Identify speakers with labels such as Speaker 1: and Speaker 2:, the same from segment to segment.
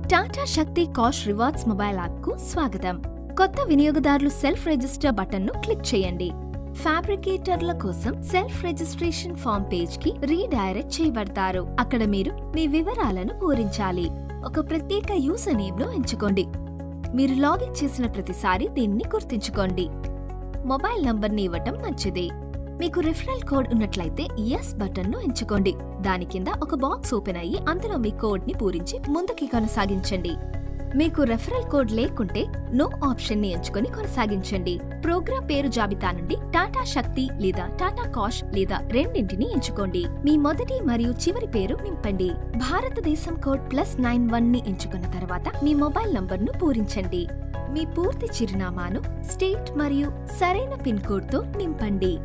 Speaker 1: Tata Shakti cash rewards mobile యాప్కు స్వాగతం కొత్త వినియోగదారులు సెల్ఫ్ రిజిస్టర్ బటన్ను క్లిక్ చేయండి ఫ్యాబ్రికేటర్ల కోసం సెల్ఫ్ రిజిస్ట్రేషన్ ఫామ్ పేజ్ కి రీడైరెక్ట్ చేయబడతారు అక్కడ మీరు మీ వివరాలను పూరించాలి ఒక ప్రత్యేక యూజర్ నేమ్ ను ఎంచుకోండి మీరు లాగిన్ చేసిన ప్రతిసారి దీన్ని గుర్తుంచుకోండి మొబైల్ నంబర్ని ఇవ్వటం మంచిది మీకు రిఫరల్ కోడ్ ఉన్నట్లయితే ఎస్ బటన్ ను ఎంచుకోండి దాని కింద ఒక బాక్స్ ఓపెన్ అయ్యి అందులో మీ కోడ్ ని పూరించి ముందుకి కొనసాగించండి మీకు రెఫరల్ కోడ్ లేకుంటే నో ఆప్షన్ ని ఎంచుకొని కొనసాగించండి ప్రోగ్రామ్ పేరు జాబితా నుండి టాటా శక్తి లేదా టాటా కాష్ లేదా రెండింటిని ఎంచుకోండి మీ మొదటి మరియు చివరి పేరు నింపండి భారతదేశం కోడ్ ప్లస్ నైన్ వన్ ని ఎంచుకున్న తర్వాత మీ మొబైల్ నంబర్ను పూరించండి మీ పూర్తి చిరునామాను స్టేట్ మరియు సరైన పిన్ కోడ్తో నింపండి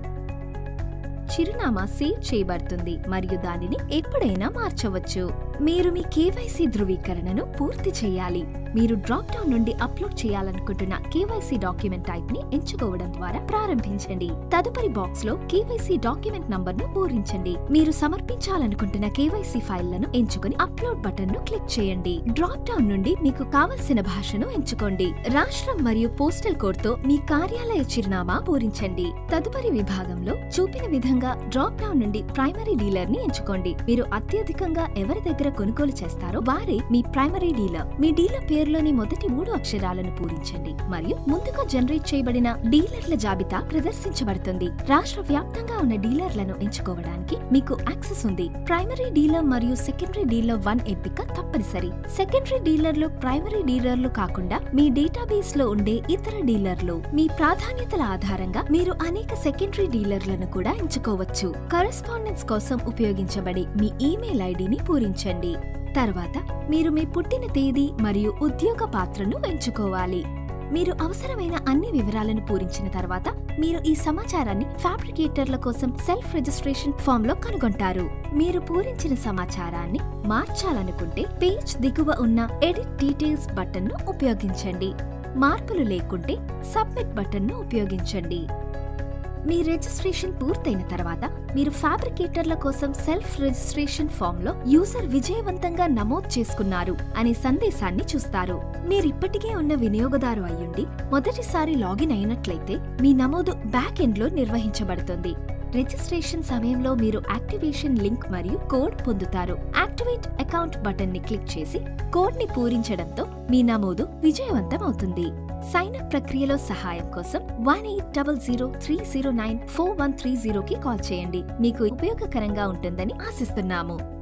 Speaker 1: చిరునామా సేవ్ చేయబడుతుంది మరియు దానిని ఎప్పుడైనా మార్చవచ్చు మీరు మీ కేవైసీ ధృవీకరణను పూర్తి చేయాలి మీరు డ్రాప్ డౌన్ నుండి అప్లోడ్ చేయాలనుకుంటున్న కేవైసీ డాక్యుమెంట్ టైప్ ని ఎంచుకోవడం ద్వారా ప్రారంభించండి తదుపరి బాక్స్ లో కేవైసీ డాక్యుమెంట్ నంబర్ ను పూరించండి మీరు సమర్పించాలనుకుంటున్న కేవైసీ ఫైళ్లను ఎంచుకుని అప్లోడ్ బటన్ ను క్లిక్ చేయండి డ్రాప్ డౌన్ నుండి మీకు కావలసిన భాషను ఎంచుకోండి రాష్ట్రం మరియు పోస్టల్ కోడ్ తో మీ కార్యాలయ చిరునామా పూరించండి తదుపరి విభాగంలో చూపిన విధంగా డ్రాప్ డౌన్ నుండి ప్రైమరీ డీలర్ ని ఎంచుకోండి మీరు అత్యధికంగా ఎవరి దగ్గర కొనుగోలు చేస్తారో వారే మీ ప్రైమరీ డీలర్ మీ డీలర్ పేరులోని మొదటి మూడు అక్షరాలను పూరించండి మరియు ముందుగా జనరేట్ చేయబడిన డీలర్ల జాబితా ప్రదర్శించబడుతుంది రాష్ట్ర వ్యాప్తంగా ఉన్న డీలర్లను ఎంచుకోవడానికి మీకు యాక్సెస్ ఉంది ప్రైమరీ డీలర్ మరియు సెకండరీ డీలర్ వన్ ఎంపిక తప్పనిసరి సెకండరీ డీలర్లు ప్రైమరీ డీలర్లు కాకుండా మీ డేటాబేస్ లో ఉండే ఇతర డీలర్లు మీ ప్రాధాన్యతల ఆధారంగా మీరు అనేక సెకండరీ డీలర్లను కూడా ఎంచుకోవచ్చు కరెస్పాండెన్స్ కోసం ఉపయోగించబడే మీ ఈమెయిల్ ఐడిని పూరించండి తర్వాత మీరు మీ పుట్టిన తేదీ మరియు ఉద్యోగ పాత్రను ఎంచుకోవాలి మీరు అవసరమైన అన్ని వివరాలను పూరించిన తర్వాత మీరు ఈ సమాచారాన్ని ఫ్యాబ్రికేటర్ల కోసం సెల్ఫ్ రిజిస్ట్రేషన్ ఫామ్ లో కనుగొంటారు మీరు పూరించిన సమాచారాన్ని మార్చాలనుకుంటే పేజ్ దిగువ ఉన్న ఎడిట్ డీటెయిల్స్ బటన్ ను ఉపయోగించండి మార్పులు లేకుంటే సబ్మిట్ బటన్ ను ఉపయోగించండి మీ రిజిస్ట్రేషన్ పూర్తయిన తర్వాత మీరు ఫ్యాబ్రికేటర్ల కోసం సెల్ఫ్ రిజిస్ట్రేషన్ ఫామ్ లో యూజర్ విజయవంతంగా నమోదు చేసుకున్నారు అనే సందేశాన్ని చూస్తారు మీరిప్పటికే ఉన్న వినియోగదారు అయ్యుండి మొదటిసారి లాగిన్ అయినట్లయితే మీ నమోదు బ్యాక్ ఎండ్ లో నిర్వహించబడుతుంది రిజిస్ట్రేషన్ సమయంలో మీరు యాక్టివేషన్ లింక్ మరియు కోడ్ పొందుతారు యాక్టివేట్ అకౌంట్ బటన్ ని క్లిక్ చేసి కోడ్ ని పూరించడంతో మీ నమోదు విజయవంతం అవుతుంది సైన్ అప్ ప్రక్రియలో సహాయం కోసం one eight double zero three zero nine four one three జీరోకి కాల్ చేయండి మీకు ఉపయోగకరంగా ఉంటుందని ఆశిస్తున్నాము